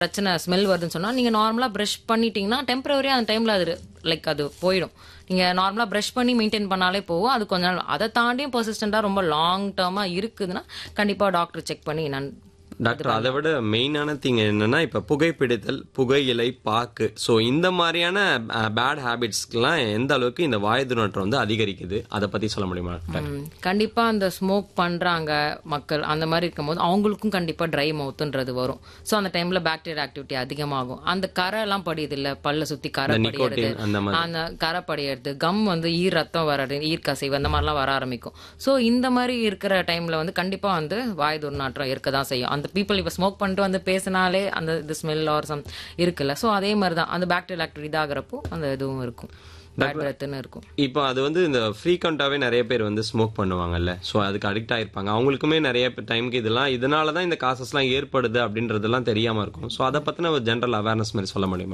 பிரச்சனை ஸ்மெல் வருதுன்னு சொன்னா நீங்க நார்மலா ப்ரஷ் பண்ணிட்டீங்கன்னா டெம்பரவரியா அந்த டைம்ல அது லைக் அது போயிடும் நீங்க நார்மலா ப்ரஷ் பண்ணி மெயின்டைன் பண்ணாலே போகும் அது கொஞ்ச நாள் அதை தாண்டியும் பர்சிஸ்டண்டா ரொம்ப லாங் டேர்மா இருக்குதுன்னா கண்டிப்பா டாக்டர் செக் பண்ணி நான் டாக்டர் அதை விட மெயினான திங் என்னன்னா இப்ப புகைப்பிடித்தல் புகையிலை பாக்கு ஸோ இந்த மாதிரியான பேட் ஹேபிட்ஸ்க்குலாம் எந்த அளவுக்கு இந்த வாயு துர்நாற்றம் வந்து அதிகரிக்குது அதை பத்தி சொல்ல முடியுமா டாக்டர் ம், கண்டிப்பா அந்த ஸ்மோக் பண்றாங்க மக்கள் அந்த மாதிரி இருக்கும்போது அவங்களுக்கும் கண்டிப்பா ட்ரை மவுத்ன்றது வரும் ஸோ அந்த டைம்ல பாக்டீரியா ஆக்டிவிட்டி அதிகமாகும் அந்த கரை எல்லாம் படியுது இல்ல பல்ல சுத்தி கரை படியறது நிக்கோட்டின் அந்த மாதிரி அந்த கரை படியறது கம் வந்து ஈர் ரத்தம் வர்றது ஈர் கசைவு அந்த மாதிரிலாம் வர ஆரம்பிக்கும் ஸோ இந்த மாதிரி இருக்கிற டைம்ல வந்து கண்டிப்பா வந்து வாய் துர்நாற்றம் இருக்க தான் செய்யும் அந்த பீப்புள் இப்போ ஸ்மோக் பண்ணிட்டு வந்து பேசினாலே அந்த இது ஸ்மெல் ஆர் சம் இருக்குல்ல ஸோ அதே மாதிரி தான் அந்த பாக்டீரியல் ஆக்டிவிட்டி இதாகிறப்போ அந்த இதுவும் இருக்கும் பேட் பிரெத்துன்னு இருக்கும் இப்போ அது வந்து இந்த ஃப்ரீக்வெண்ட்டாகவே நிறைய பேர் வந்து ஸ்மோக் பண்ணுவாங்கல்ல ஸோ அதுக்கு அடிக்ட் ஆயிருப்பாங்க அவங்களுக்குமே நிறைய டைமுக்கு இதெல்லாம் இதனால தான் இந்த காசஸ்லாம் ஏற்படுது அப்படின்றதெல்லாம் தெரியாம இருக்கும் ஸோ அதை பத்தின ஒரு ஜென்ரல் அவேர்னஸ் மாதிரி சொல்ல முடியுமா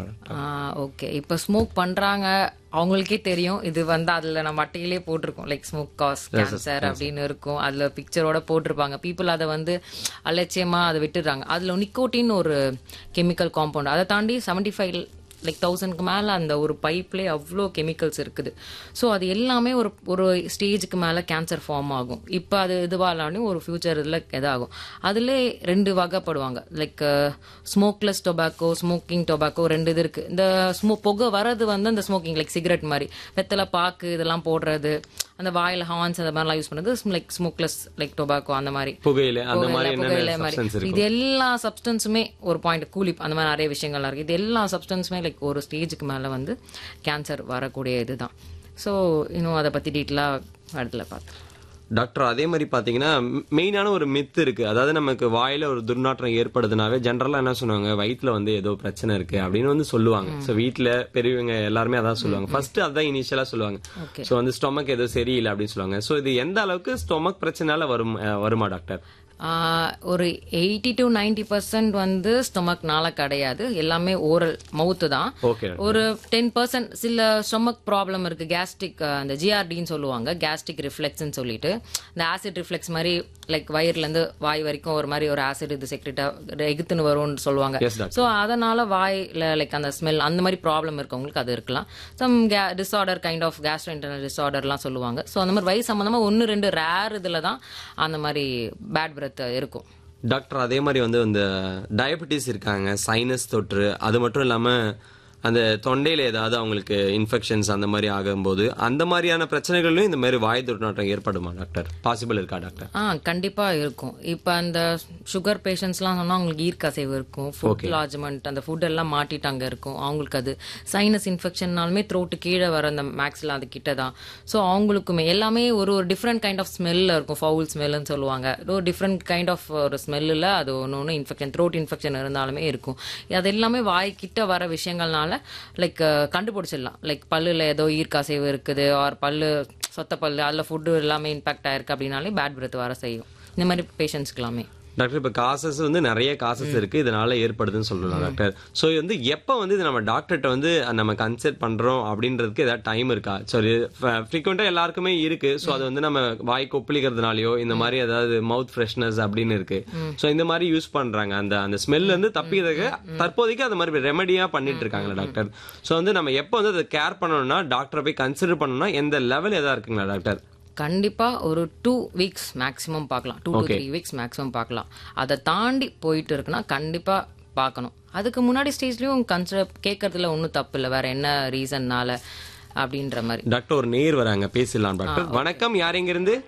ஓகே இப்போ ஸ்மோக் பண்றாங்க அவங்களுக்கே தெரியும் இது வந்து அதுல நம்ம அட்டையிலே போட்டிருக்கோம் லைக் ஸ்மோக் காஸ் கேன்சர் அப்படின்னு இருக்கும் அதுல பிக்சரோட போட்டிருப்பாங்க பீப்புள் அதை வந்து அலட்சியமா அதை விட்டுடுறாங்க அதுல நிக்கோட்டின் ஒரு கெமிக்கல் காம்பவுண்ட் அதை தாண்டி செவன்டி ஃபைவ் லைக் தௌசண்ட்க்கு மேலே அந்த ஒரு பைப்லேயே அவ்வளோ கெமிக்கல்ஸ் இருக்குது ஸோ அது எல்லாமே ஒரு ஒரு ஸ்டேஜுக்கு மேலே கேன்சர் ஃபார்ம் ஆகும் இப்போ அது இதுவாகலான்னு ஒரு ஃபியூச்சர் இதில் இதாகும் அதில் ரெண்டு வகைப்படுவாங்க like smokeless tobacco smoking tobacco ரெண்டு இது இருக்குது இந்த ஸ்மோ புகை வர்றது வந்து அந்த ஸ்மோக்கிங் லைக் சிகரெட் மாதிரி வெத்தலை பாக்கு இதெல்லாம் போடுறது அந்த வாயில் ஹார்ன்ஸ் அந்த மாதிரிலாம் யூஸ் பண்ணுறது லைக் ஸ்மோக்லெஸ் லைக் டொபாக்கோ அந்த மாதிரி புகையில அந்த மாதிரி புகையில, புகையில என்னென்ன மாதிரி. சப்ஸ்டன்ஸ் இருக்கு இது எல்லா சப்ஸ்டன்ஸுமே ஒரு பாயிண்ட் கூலிப் அந்த மாதிரி நிறைய விஷயங்கள்லாம் இருக்கு இது எல்லா சப்ஸ்டன்ஸுமே லைக் ஒரு ஸ்டேஜுக்கு மேல வந்து கேன்சர் வரக்கூடிய இதுதான் ஸோ இன்னும் அதை பத்தி டீட்டெயிலாக இடத்துல பார்த்து டாக்டர் அதே மாதிரி பாத்தீங்கன்னா மெயினான ஒரு மித்து இருக்கு அதாவது நமக்கு வாயில ஒரு துர்நாற்றம் ஏற்படுதுனாவே ஜென்ரலா என்ன சொல்லுவாங்க வயிற்றுல வந்து ஏதோ பிரச்சனை இருக்கு அப்படின்னு வந்து சொல்லுவாங்க சோ வீட்ல பெரியவங்க எல்லாருமே அதான் சொல்லுவாங்க ஃபர்ஸ்ட் அதான் இனிஷியலா சொல்லுவாங்க Okay. சோ வந்து ஸ்டொமக் ஏதோ சரியில்லை அப்படின்னு சொல்லுவாங்க சோ இது எந்த அளவுக்கு ஸ்டொமக் பிரச்சனையால வரும் அஹ், வருமா டாக்டர் ஆஹ் ஒரு எயிட்டி டு நைன்டி பர்சன்ட் வந்து ஸ்டொமக்னால கிடையாது எல்லாமே ஓரல் மவுத்து தான் ஓகே ஒரு டென் பர்சன்ட் சில ஸ்டொமக் ப்ராப்ளம் இருக்கு கேஸ்ட்ரிக் அந்த ஜிஆர்டின்னு சொல்லுவாங்க கேஸ்ட்ரிக் ரிஃப்ளெக்ஸ்னு சொல்லிட்டு இந்த ஆசிட் ரிஃப்ளெக்ஸ் மாதிரி லைக் வயிறுல இருந்து வாய் வரைக்கும் ஒரு மாதிரி ஒரு ஆசிட் இது செக்ரெட்டா எகுத்துன்னு வரும்னு சொல்லுவாங்க எஸ் டாக்டர் ஸோ அதனால வாயில லைக் அந்த ஸ்மெல் அந்த மாதிரி ப்ராப்ளம் இருக்கவங்களுக்கு அது இருக்கலாம் some disorder kind of gastro internal டிஸார்டர்லாம் சொல்லுவாங்க ஸோ அந்த மாதிரி வயசு சம்மந்தமா ஒன்று ரெண்டு ரேர் இதில் தான் அந்த மாதிரி பேட் பிரெத் இருக்கும் டாக்டர் அதே மாதிரி வந்து இந்த டயபெட்டிஸ் இருக்காங்க சைனஸ் தொற்று அது மட்டும் இல்லாம அந்த தொண்டையில ஏதாவது அவங்களுக்கு இன்ஃபெக்ஷன்ஸ் அந்த மாதிரி ஆகும்போது அந்த மாதிரியான பிரச்சனைகளும் இந்த மாதிரி வாய் துர்நாற்றம் ஏற்படுமா டாக்டர் பாசிபிள் இருக்கா டாக்டர் ஆ கண்டிப்பா இருக்கும் இப்போ அந்த சுகர் பேஷண்ட்ஸ்லாம் சொன்னா அவங்களுக்கு ஈர்க்கசைவு இருக்கும் ஃபுட் லாஜ்மெண்ட் அந்த ஃபுட் எல்லாம் மாட்டிட்டு அங்க இருக்கும் அவங்களுக்கு அது சைனஸ் இன்ஃபெக்ஷன்னாலுமே த்ரோட்டு கீழே வர அந்த மேக்ஸ்ல அது கிட்ட தான் ஸோ அவங்களுக்குமே எல்லாமே ஒரு ஒரு டிஃப்ரெண்ட் கைண்ட் ஆஃப் ஸ்மெல்ல இருக்கும் ஃபவுல் ஸ்மெல்லுன்னு சொல்லுவாங்க ஒரு டிஃப்ரெண்ட் கைண்ட் ஆஃப் ஒரு ஸ்மெல்லில் அது ஒன்று ஒன்று இன்ஃபெக்ஷன் த்ரோட் இன்ஃபெக்ஷன் இருந்தாலுமே இருக்கும் அது எல்லாமே வாய்க்கிட்ட வர விஷயங்கள்னால லைக் கண்டுபிடிச்சிடலாம் லைக் பல்லுல ஏதோ ஈர்க்கசைவு இருக்குது ஆர் பல்லு சொத்த பல்லு அதில் ஃபுட்டு எல்லாமே இம்பாக்ட் ஆயிருக்கு அப்படின்னாலே பேட் பிரெத் வர செய்யும் இந்த மாதிரி பேஷண்ட்ஸ்க்கு எல்லாமே டாக்டர் இப்ப காசஸ் வந்து நிறைய காசஸ் இருக்கு இதனால ஏற்படுதுன்னு சொல்றோம் டாக்டர் சோ இது வந்து எப்ப வந்து இது நம்ம டாக்டர்கிட்ட வந்து நம்ம கன்சல்ட் பண்றோம் அப்படின்றதுக்கு ஏதாவது டைம் இருக்கா சரி ஃப்ரீக்வெண்டா எல்லாருக்குமே இருக்கு சோ அது வந்து நம்ம வாய் கொப்பளிக்கிறதுனாலயோ இந்த மாதிரி ஏதாவது மவுத் ஃப்ரெஷ்னஸ் அப்படின்னு இருக்கு சோ இந்த மாதிரி யூஸ் பண்றாங்க அந்த அந்த ஸ்மெல் வந்து தப்பிக்கிறதுக்கு தற்போதைக்கு அந்த மாதிரி ரெமெடியா பண்ணிட்டு இருக்காங்களா டாக்டர் சோ வந்து நம்ம எப்போ வந்து அதை கேர் பண்ணணும்னா டாக்டரை போய் கன்சிடர் பண்ணணும்னா எந்த லெவல் எதா இருக்குங்களா டாக்டர் கண்டிப்பா ஒரு டூ வீக்ஸ் மேக்ஸிமம் பார்க்கலாம் two to three weeks maximum பார்க்கலாம் அதை தாண்டி போயிட்டு இருக்குன்னா கண்டிப்பா பார்க்கணும் அதுக்கு முன்னாடி ஸ்டேஜ்லயும் கன்சிடர் கேட்கறதுல ஒன்றும் தப்பு இல்லை வேற என்ன ரீசன்னால அப்படின்ற மாதிரி டாக்டர் ஒரு நேர் வராங்க பேசலாம் டாக்டர் வணக்கம் யார் எங்க இருந்து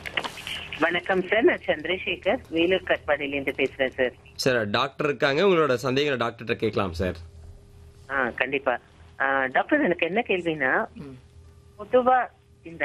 வணக்கம் சார் நான் சந்திரசேகர் வேலூர் கட்பாடியிலேருந்து பேசுறேன் சார் சார் டாக்டர் இருக்காங்க உங்களோட சந்தேகங்களை டாக்டர்கிட்ட கேட்கலாம் சார் ஆ கண்டிப்பா ஆ, டாக்டர் எனக்கு என்ன கேள்வினா பொதுவா இந்த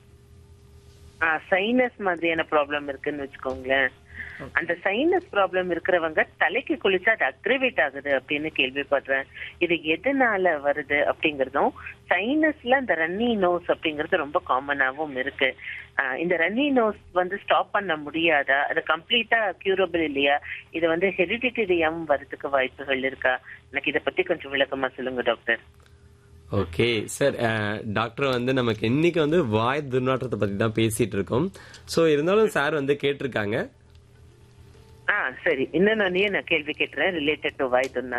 சைனஸ் மாதிரியான ப்ராப்ளம் இருக்குன்னு வச்சுக்கோங்களேன் அந்த சைனஸ் ப்ராப்ளம் இருக்கிறவங்க தலைக்கு குளிச்சா அது அக்ரிவேட் ஆகுது அப்படின்னு கேள்விப்படுறேன் இது எதனால வருது அப்படிங்கறதும் சைனஸ்ல இந்த ரன்னி நோஸ் அப்படிங்கிறது ரொம்ப காமனாவும் இருக்கு ஆஹ் இந்த ரன்னி நோஸ் வந்து ஸ்டாப் பண்ண முடியாதா அது கம்ப்ளீட்டா கியூரபிள் இல்லையா இது வந்து ஹெரிடிட்டரியம் வரதுக்கு வாய்ப்புகள் இருக்கா எனக்கு இதை பத்தி கொஞ்சம் விளக்கமா சொல்லுங்க டாக்டர் ஓகே சார் டாக்டர் வந்து நமக்கு இன்னைக்கு வந்து வாய் துர்நாற்றத்தை பத்தி தான் பேசிட்டு இருக்கோம் ஸோ இருந்தாலும் சார் வந்து கேட்டிருக்காங்க ஆ சரி இன்னொன்னு நான் கேள்வி கேட்டுறேன் ரிலேட்டட் டு வாய் துண்ணா